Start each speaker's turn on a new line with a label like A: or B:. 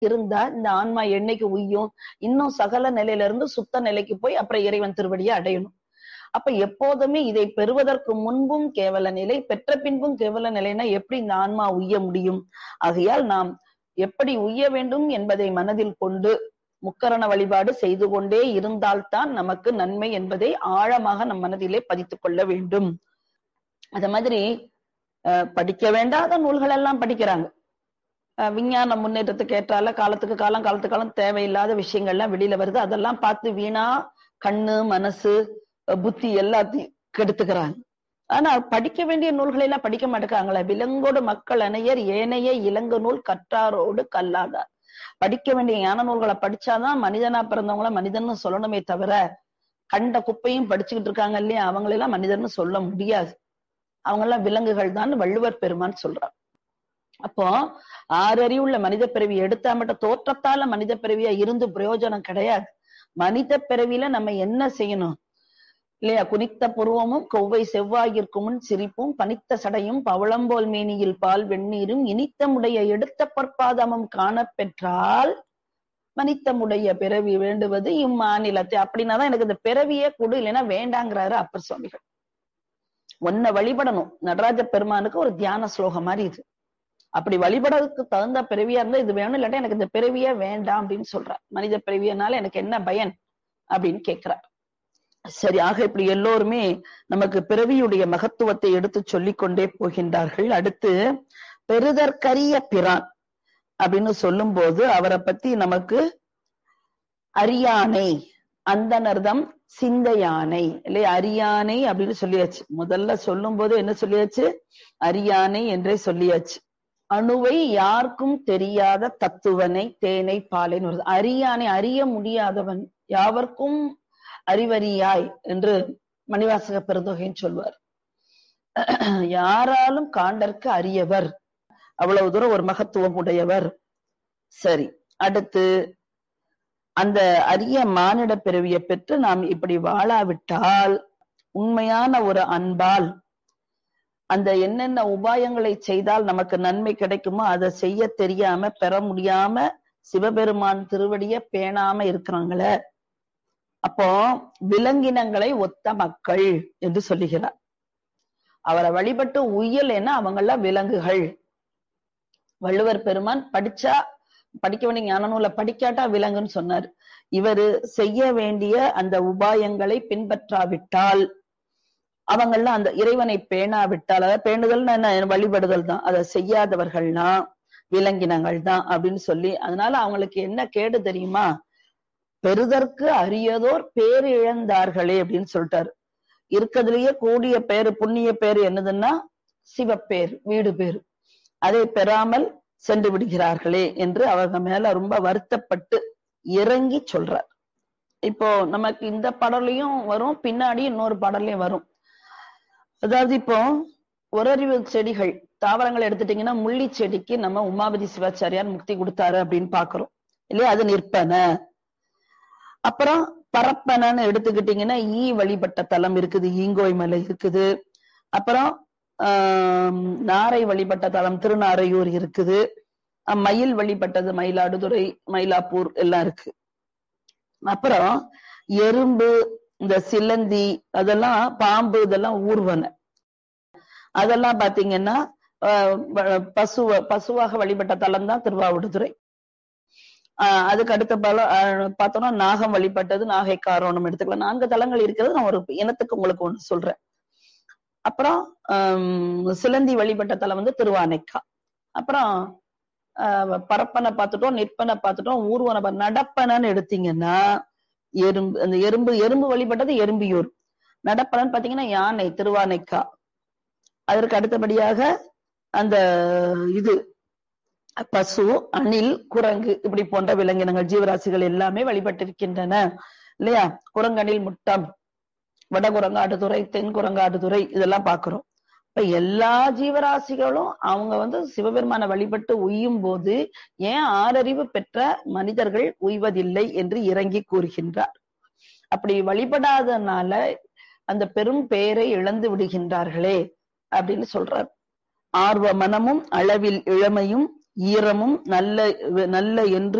A: இருந்தா இந்த ஆன்மா என்னைக்கு உய்யும் இன்னும் சகல நிலையில இருந்து சுத்த நிலைக்கு போய் அப்புறம் இறைவன் திருவடியை அடையணும் அப்ப எப்போதுமே இதை பெறுவதற்கு முன்பும் கேவல நிலை பெற்ற பின்பும் கேவல நிலைனா எப்படி இந்த ஆன்மா உய்ய முடியும் ஆகையால் நாம் எப்படி உய்ய வேண்டும் என்பதை மனதில் கொண்டு முக்கரண வழிபாடு செய்து கொண்டே இருந்தால்தான் நமக்கு நன்மை என்பதை ஆழமாக நம் மனதிலே பதித்துக் கொள்ள வேண்டும் அத மாதிரி அஹ், படிக்க வேண்டாத நூல்கள் எல்லாம் படிக்கிறாங்க அஹ், விஞ்ஞான முன்னேற்றத்துக்கு ஏற்றால காலத்துக்கு காலம் காலத்துக்கு காலம் தேவையில்லாத விஷயங்கள்லாம் வெளியில வருது அதெல்லாம் பார்த்து வீணா கண்ணு மனசு அஹ், புத்தி எல்லாத்தையும் கெடுத்துக்கிறாங்க ஆனா படிக்க வேண்டிய நூல்களை எல்லாம் படிக்க மாட்டேங்கிறாங்களே விலங்கோடு மக்கள் அணையர் ஏனைய இளங்கு நூல் கற்றாரோடு கல்லாதார் படிக்க வேண்டிய ஞான நூல்களை படிச்சாதான் மனிதனா பிறந்தவங்கள மனிதன்னு சொல்லணுமே தவிர கண்ட குப்பையும் படிச்சுக்கிட்டு இருக்காங்க இல்லையா அவங்களெல்லாம் மனிதர்னு சொல்ல முடியாது அவங்க எல்லாம் விலங்குகள் தான் வள்ளுவர் பெருமான் சொல்றார் அப்போ ஆறறிவுள்ள மனித பிறவி எடுத்தா மட்டும் தோற்றத்தால மனித பிறவியா இருந்து பிரயோஜனம் கிடையாது மனித பிறவியில நம்ம என்ன செய்யணும் இல்லையா குனித்த புருவமும் கொவ்வை செவ்வாயிற்கு முன் சிரிப்பும் பனித்த சடையும் பவளம்போல் மேனியில் பால் வெந்நீரும் இனித்தமுடைய எடுத்த பற்பாதமும் காணப் பெற்றால் மனித்தமுடைய பிறவி வேண்டுவது இம்மாநிலத்தை அப்படின்னாதான் எனக்கு இந்த பிறவியே கொடு இல்லைன்னா வேண்டாங்கிறாரு அப்பர் சுவாமிகள் உன்னை வழிபடணும் நடராஜ பெருமானுக்கு ஒரு தியான ஸ்லோகம் மாதிரி இது அப்படி வழிபடறதுக்கு தகுந்த பிறவியா இருந்தா இது வேணும் இல்லாட்டா எனக்கு இந்த பிறவியே வேண்டாம் அப்படின்னு சொல்றார் மனித பிறவியனால எனக்கு என்ன பயன் அப்படின்னு கேட்கிறார் சரி ஆக இப்படி எல்லோருமே நமக்கு பிறவியுடைய மகத்துவத்தை எடுத்து சொல்லிக் கொண்டே போகின்றார்கள் அடுத்து பெருதற்கரிய பிரான் அப்படின்னு சொல்லும் போது அவரை பத்தி நமக்கு அரியானை அந்தனர்தம் சிந்தையானை இல்லையா அரியானை அப்படின்னு சொல்லியாச்சு முதல்ல சொல்லும் போது என்ன சொல்லியாச்சு அரியானை என்றே சொல்லியாச்சு அணுவை யாருக்கும் தெரியாத தத்துவனை தேனை பாலைன்னு வருது அரியானை அறிய முடியாதவன் யாவர்க்கும் அறிவறியாய் என்று மணிவாசக பெருந்தொகைன்னு சொல்வார் யாராலும் காண்டற்கு அரியவர் அவ்வளவு தூரம் ஒரு மகத்துவம் உடையவர் சரி அடுத்து அந்த அரிய மானிட பிறவியை பெற்று நாம் இப்படி வாழாவிட்டால் உண்மையான ஒரு அன்பால் அந்த என்னென்ன உபாயங்களை செய்தால் நமக்கு நன்மை கிடைக்குமோ அதை செய்ய தெரியாம பெற முடியாம சிவபெருமான் திருவடிய பேணாம இருக்கிறாங்களே அப்போ விலங்கினங்களை ஒத்த மக்கள் என்று சொல்லுகிறார் அவரை வழிபட்டு உய்யலைன்னா அவங்கெல்லாம் விலங்குகள் வள்ளுவர் பெருமான் படிச்சா படிக்க வேண்டிய ஞான நூலை படிக்காட்டா விலங்குன்னு சொன்னார் இவரு செய்ய வேண்டிய அந்த உபாயங்களை பின்பற்றாவிட்டால் அவங்கெல்லாம் அந்த இறைவனை பேணாவிட்டால் அதாவது பேணுதல்னா என்ன வழிபடுதல் தான் அதை செய்யாதவர்கள்னா விலங்கினங்கள் தான் அப்படின்னு சொல்லி அதனால அவங்களுக்கு என்ன கேடு தெரியுமா பெறுதற்கு அரியதோர் பேர் இழந்தார்களே அப்படின்னு சொல்லிட்டாரு இருக்கிறதுலயே கூடிய பேரு புண்ணிய பேரு என்னதுன்னா சிவப்பேர் வீடு பேரு அதை பெறாமல் சென்று விடுகிறார்களே என்று அவங்க மேல ரொம்ப வருத்தப்பட்டு இறங்கி சொல்றார் இப்போ நமக்கு இந்த பாடலையும் வரும் பின்னாடி இன்னொரு பாடலையும் வரும் அதாவது இப்போ ஒரறிவு செடிகள் தாவரங்கள் எடுத்துட்டீங்கன்னா முள்ளி செடிக்கு நம்ம உமாபதி சிவாச்சாரியார் முக்தி கொடுத்தாரு அப்படின்னு பாக்குறோம் இல்லையா அது நிற்பன அப்புறம் பரப்பனன்னு எடுத்துக்கிட்டீங்கன்னா ஈ வழிபட்ட தலம் இருக்குது ஈங்கோய் மலை இருக்குது அப்புறம் ஆஹ் நாரை வழிபட்ட தலம் திருநாரையூர் இருக்குது மயில் வழிபட்டது மயிலாடுதுறை மயிலாப்பூர் எல்லாம் இருக்கு அப்புறம் எறும்பு இந்த சிலந்தி அதெல்லாம் பாம்பு இதெல்லாம் ஊர்வன அதெல்லாம் பாத்தீங்கன்னா பசுவ பசுவாக வழிபட்ட தலம் தான் திருவாவடுதுறை ஆஹ் அதுக்கு அடுத்த பல பார்த்தோம்னா நாகம் வழிபட்டது நாகை காரோணம் எடுத்துக்கலாம் நான்கு தலங்கள் இருக்கிறது நான் ஒரு இனத்துக்கு உங்களுக்கு ஒண்ணு சொல்றேன் அப்புறம் சிலந்தி வழிபட்ட தலம் வந்து திருவானைக்கா அப்புறம் பரப்பனை பார்த்துட்டோம் நிற்பனை பார்த்துட்டோம் ஊர்வன நடப்பனன்னு எடுத்தீங்கன்னா எறும்பு அந்த எறும்பு எறும்பு வழிபட்டது எறும்பியூர் நடப்பனன்னு பாத்தீங்கன்னா யானை திருவானைக்கா அதற்கு அடுத்தபடியாக அந்த இது பசு அணில் குரங்கு இப்படி போன்ற விலங்கினங்கள் ஜீவராசிகள் எல்லாமே வழிபட்டிருக்கின்றன இல்லையா குரங்கணில் முட்டம் வடகுரங்காடுதுறை தென் குரங்காடுதுறை இதெல்லாம் பாக்குறோம் இப்ப எல்லா ஜீவராசிகளும் அவங்க வந்து சிவபெருமான வழிபட்டு உய்யும் போது ஏன் ஆறறிவு பெற்ற மனிதர்கள் உய்வதில்லை என்று இறங்கி கூறுகின்றார் அப்படி வழிபடாதனால அந்த பெரும் பெயரை இழந்து விடுகின்றார்களே அப்படின்னு சொல்றார் ஆர்வ மனமும் அளவில் இளமையும் ஈரமும் நல்ல நல்ல என்று